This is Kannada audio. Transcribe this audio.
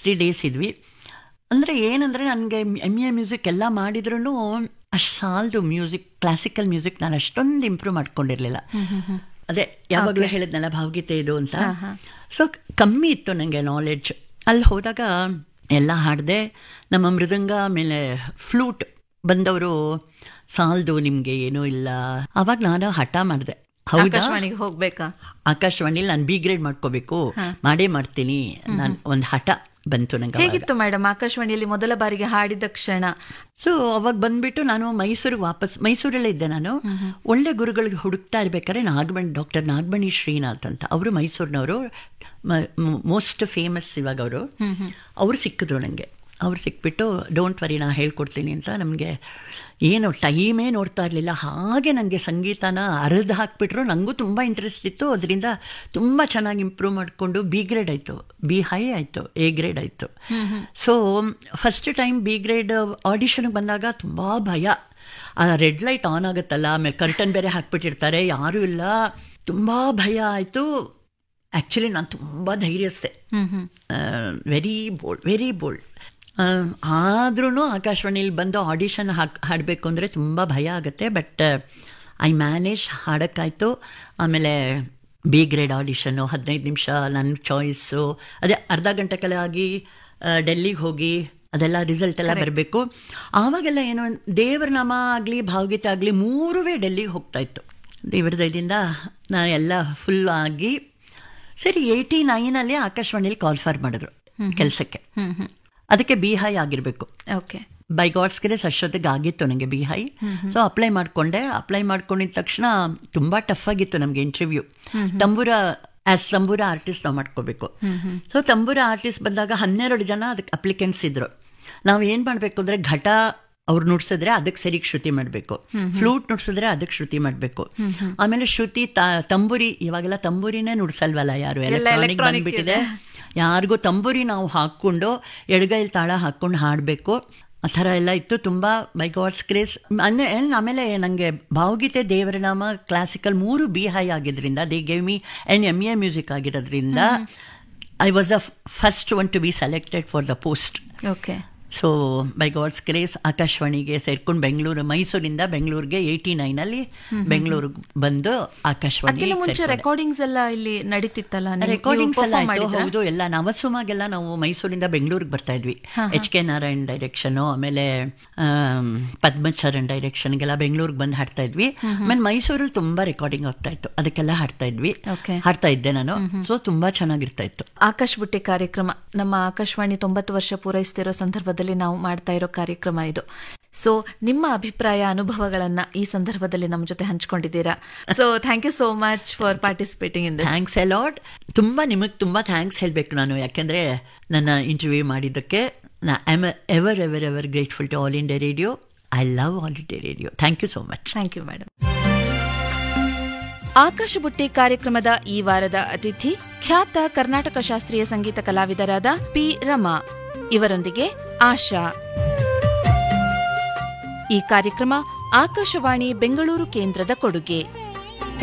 ಸಿಕ್ಸ್ಟಿ ಡೇಸ್ ಇದ್ವಿ ಅಂದರೆ ಏನಂದರೆ ನನಗೆ ಎಮ್ ಎ ಮ್ಯೂಸಿಕ್ ಎಲ್ಲ ಮಾಡಿದ್ರೂ ಅಷ್ಟು ಸಾಲದು ಮ್ಯೂಸಿಕ್ ಕ್ಲಾಸಿಕಲ್ ಮ್ಯೂಸಿಕ್ ನಾನು ಅಷ್ಟೊಂದು ಇಂಪ್ರೂವ್ ಮಾಡ್ಕೊಂಡಿರಲಿಲ್ಲ ಅದೇ ಯಾವಾಗಲೂ ಹೇಳಿದ್ನಲ್ಲ ಭಾವಗೀತೆ ಇದು ಅಂತ ಸೊ ಕಮ್ಮಿ ಇತ್ತು ನನಗೆ ನಾಲೆಡ್ಜ್ ಅಲ್ಲಿ ಹೋದಾಗ ಎಲ್ಲ ಹಾಡಿದೆ ನಮ್ಮ ಮೃದಂಗ ಆಮೇಲೆ ಫ್ಲೂಟ್ ಬಂದವರು ಸಾಲದು ನಿಮಗೆ ಏನೂ ಇಲ್ಲ ಅವಾಗ ನಾನು ಹಠ ಮಾಡಿದೆ ಹೌದಾ ಆಕಾಶವಾಣಿಗೆ ಹೋಗ್ಬೇಕಾ ಆಕಾಶವಾಣಿಲಿ ನಾನು ಬಿ ಗ್ರೇಡ್ ಮಾಡ್ಕೋಬೇಕು ಮಾಡೇ ಮಾಡ್ತೀನಿ ನಾನು ಒಂದು ಹಠ ಬಂತು ನಂಗೆ ಅವಾಗ. ಹೇಗಿತ್ತು ಮೇಡಮ್ ಆಕಾಶವಾಣಿಯಲ್ಲಿ ಮೊದಲ ಬಾರಿಗೆ ಹಾಡಿದ ಕ್ಷಣ ಸೊ ಅವಾಗ ಬಂದ್ಬಿಟ್ಟು ನಾನು ಮೈಸೂರಿಗೆ ವಾಪಸ್ ಮೈಸೂರಲ್ಲೇ ಇದ್ದೆ ನಾನು ಒಳ್ಳೆ ಗುರುಗಳಿಗೆ ಹುಡುಕ್ತಾ ಇರ್ಬೇಕಾದ್ರೆ ನಾಗಮಣಿ ಡಾಕ್ಟರ್ ನಾಗಮಣಿ ಶ್ರೀನಾಥ್ ಅಂತ ಅವರು ಮೈಸೂರಿನವರು ಮೋಸ್ಟ್ ಫೇಮಸ್ ಇವಾಗ ಅವರು ಅವ್ರು ಸಿಕ್ಕಿದ್ರು ನನಗೆ ಅವ್ರು ಸಿಕ್ಬಿಟ್ಟು ಡೋಂಟ್ ವರಿ ನಾ ಹೇಳ್ಕೊಡ್ತೀನಿ ಅಂತ ನಮಗೆ ಏನು ಟೈಮೇ ನೋಡ್ತಾ ಇರಲಿಲ್ಲ ಹಾಗೆ ನನಗೆ ಸಂಗೀತನ ಅರ್ಧ ಹಾಕ್ಬಿಟ್ರು ನನಗೂ ತುಂಬ ಇಂಟ್ರೆಸ್ಟ್ ಇತ್ತು ಅದರಿಂದ ತುಂಬ ಚೆನ್ನಾಗಿ ಇಂಪ್ರೂವ್ ಮಾಡಿಕೊಂಡು ಬಿ ಗ್ರೇಡ್ ಆಯಿತು ಬಿ ಹೈ ಆಯಿತು ಎ ಗ್ರೇಡ್ ಆಯಿತು so first time B grade ಆಡಿಷನ್ಗೆ ಬಂದಾಗ ತುಂಬ ಭಯ ಆ ರೆಡ್ ಲೈಟ್ ಆನ್ ಆಗುತ್ತಲ್ಲ ಆಮೇಲೆ ಕರ್ಟನ್ ಬೇರೆ ಹಾಕ್ಬಿಟ್ಟಿರ್ತಾರೆ ಯಾರೂ ಇಲ್ಲ ತುಂಬ ಭಯ ಆಯಿತು ಆ್ಯಕ್ಚುಲಿ ನಾನು ತುಂಬ ಧೈರ್ಯಸ್ಥೆ ವೆರಿ ಬೋಲ್ಡ್ ವೆರಿ ಬೋಲ್ಡ್ ಆದ್ರೂ ಆಕಾಶವಾಣಿಲಿ ಬಂದು ಆಡಿಷನ್ ಹಾಕ್ ಹಾಡಬೇಕು ಅಂದರೆ ತುಂಬ ಭಯ ಆಗುತ್ತೆ ಬಟ್ ಐ ಮ್ಯಾನೇಜ್ ಹಾಡೋಕ್ಕಾಯ್ತು ಆಮೇಲೆ ಬಿ ಗ್ರೇಡ್ ಆಡಿಷನ್ನು ಹದಿನೈದು ನಿಮಿಷ ನನ್ನ ಚಾಯ್ಸು ಅದೇ ಅರ್ಧ ಗಂಟೆ ಕೆಲ ಆಗಿ ಡೆಲ್ಲಿಗೆ ಹೋಗಿ ಅದೆಲ್ಲ ರಿಸಲ್ಟ್ ಎಲ್ಲ ಬರಬೇಕು ಆವಾಗೆಲ್ಲ ಏನೋ ದೇವರ ನಾಮ ಆಗಲಿ ಭಾವಗೀತೆ ಆಗಲಿ ಮೂರುವೇ ಡೆಲ್ಲಿಗೆ ಹೋಗ್ತಾ ಇತ್ತು ದೇವರ ದಯದಿಂದ ನಾನು ಎಲ್ಲ ಫುಲ್ ಆಗಿ ಸರಿ ಏಯ್ಟಿ ನೈನಲ್ಲಿ ಆಕಾಶವಾಣಿಲಿ ಕಾಲ್ ಫಾರ್ ಮಾಡಿದ್ರು ಕೆಲಸಕ್ಕೆ ಅದಕ್ಕೆ ಬಿ ಹೈ ಆಗಿರಬೇಕು ಓಕೆ ಬೈ ಗಾಡ್ಸ್ ಗ್ರೇಸ್ ಅಷ್ಟೊತ್ತಿಗೆ ಆಗಿತ್ತು ನನಗೆ ಬಿ ಹೈ ಸೊ ಅಪ್ಲೈ ಮಾಡಿಕೊಂಡೆ ಅಪ್ಲೈ ಮಾಡ್ಕೊಂಡಿದ ತಕ್ಷಣ ತುಂಬ ಟಫ್ ಆಗಿತ್ತು ನಮಗೆ interview tambura as tambura artist ನಾವು ಮಾಡ್ಕೋಬೇಕು ಸೊ ತಂಬೂರ ಆರ್ಟಿಸ್ಟ್ ಬಂದಾಗ ಹನ್ನೆರಡು ಜನ ಅದಕ್ಕೆ ಅಪ್ಲಿಕೆಂಟ್ಸ್ ಇದ್ರು ನಾವು ಏನು ಮಾಡಬೇಕು ಅಂದರೆ ಘಟ ಅವ್ರು ನುಡ್ಸಿದ್ರೆ ಅದಕ್ಕೆ ಸರಿಗೆ ಶ್ರುತಿ ಮಾಡಬೇಕು ಫ್ಲೂಟ್ ನುಡ್ಸಿದ್ರೆ ಅದಕ್ಕೆ ಶ್ರುತಿ ಮಾಡಬೇಕು ಆಮೇಲೆ ಶ್ರುತಿ ತ- ತಂಬೂರಿ ಇವಾಗೆಲ್ಲ ತಂಬೂರಿನೇ ನುಡ್ಸಲ್ವಲ್ಲ ಯಾರು ಎಲೆಕ್ಟ್ರಾನಿಕ್ electronic ಬಂದ್ಬಿಟ್ಟಿದೆ ಯಾರಿಗೂ ತಂಬೂರಿ ನಾವು ಹಾಕ್ಕೊಂಡು ಎಡಗೈಲಿ ತಾಳ ಹಾಕ್ಕೊಂಡು ಹಾಡಬೇಕು ಆ ಥರ ಎಲ್ಲ ಇತ್ತು ತುಂಬ ಬೈ ಗಾಡ್ಸ್ ಕ್ರೇಸ್ ಅಂದರೆ ಆಮೇಲೆ ನನಗೆ ಭಾವಗೀತೆ ದೇವರನಾಮ ಕ್ಲಾಸಿಕಲ್ ಮೂರು ಬಿ ಹೈ ಆಗಿದ್ರಿಂದ they gave me and M A music ಆಗಿರೋದ್ರಿಂದ I was the first one to be selected for the post okay so by God's grace ಆಕಾಶವಾಣಿಗೆ ಸೇರ್ಕೊಂಡು ಬೆಂಗಳೂರು ಮೈಸೂರಿಂದ ಬೆಂಗಳೂರಿಗೆ ಏಯ್ಟಿ ನೈನಲ್ಲಿ ಬೆಂಗಳೂರಿಗೆ ಬಂದು ಆಕಾಶವಾಣಿ ಅದಕ್ಕಿಂತ ಮುಂಚೆ ರೆಕಾರ್ಡಿಂಗ್ಸ್ ಎಲ್ಲ ಇಲ್ಲಿ ನಡೀತಿತ್ತಲ್ಲ ನೀವು- ನೀವು ರೆಕಾರ್ಡಿಂಗ್ಸ್ ಎಲ್ಲ perform ಆಯ್ತು ಮಾಡಿದ್ರಾ? ಹೌದು ಎಲ್ಲ ನವಸುಮಾಗೆಲ್ಲ ನಾವು ಮೈಸೂರಿಂದ ಬೆಂಗಳೂರಿಗೆ ಬರ್ತಾ ಇದ್ವಿ ಎಚ್ ಕೆ ನಾರಾಯಣ್ ಡೈರೆಕ್ಷನ್ ಆಮೇಲೆ ಆಮ್, ಪದ್ಮಚರಣ್ ಡೈರೆಕ್ಷನ್ಗೆಲ್ಲ ಬೆಂಗಳೂರಿಗೆ ಬಂದು ಹಾಡ್ತಾ ಇದ್ವಿ ಆಮೇಲೆ ಮೈಸೂರಲ್ಲಿ ತುಂಬಾ ರೆಕಾರ್ಡಿಂಗ್ ಆಗ್ತಾ ಇತ್ತು ಅದಕ್ಕೆಲ್ಲ ಹಾಡ್ತಾ ಇದ್ವಿ Okay. ಹಾಡ್ತಾ ಇದ್ದೆ ನಾನು ಸೊ ತುಂಬಾ ಚೆನ್ನಾಗಿರ್ತಾ ಇತ್ತು ಆಕಾಶ್ ಬುಟ್ಟಿ ಕಾರ್ಯಕ್ರಮ ನಮ್ಮ ಆಕಾಶವಾಣಿ ತೊಂಬತ್ತು ವರ್ಷ ಪೂರೈಸ್ತಿರೋ ಸಂದರ್ಭದಲ್ಲಿ ನಾವು ಮಾಡ್ತಾ ಇರೋ ಕಾರ್ಯಕ್ರಮ ಇದು ಸೊ ನಿಮ್ಮ ಅಭಿಪ್ರಾಯ ಅನುಭವಗಳನ್ನ ಈ ಸಂದರ್ಭದಲ್ಲಿ ನಮ್ಮ ಜೊತೆ ಹಂಚ್ಕೊಂಡಿದ್ದೀರಾ so thank you so much for participating in this thanks a lot ತುಂಬ ನಿಮಗೆ ತುಂಬ ಥ್ಯಾಂಕ್ಸ್ ಹೇಳಬೇಕು ನಾನು ಯಾಕೆಂದರೆ ನನ್ನ ಇಂಟರ್ವ್ಯೂ ಮಾಡಿದ್ದಕ್ಕೆ ನಾ am ever ever ever grateful to All India Radio I love All India Radio thank you so much thank you madam Akasha Butti ಕಾರ್ಯಕ್ರಮದ ಈ ವಾರದ ಅತಿಥಿ ಖ್ಯಾತ ಕರ್ನಾಟಕ ಶಾಸ್ತ್ರೀಯ ಸಂಗೀತ ಕಲಾವಿದರಾದ ಪಿ ರಮಾ ಇವರೊಂದಿಗೆ ಆಶಾ ಈ ಕಾರ್ಯಕ್ರಮ ಆಕಾಶವಾಣಿ ಬೆಂಗಳೂರು ಕೇಂದ್ರದ ಕೊಡುಗೆ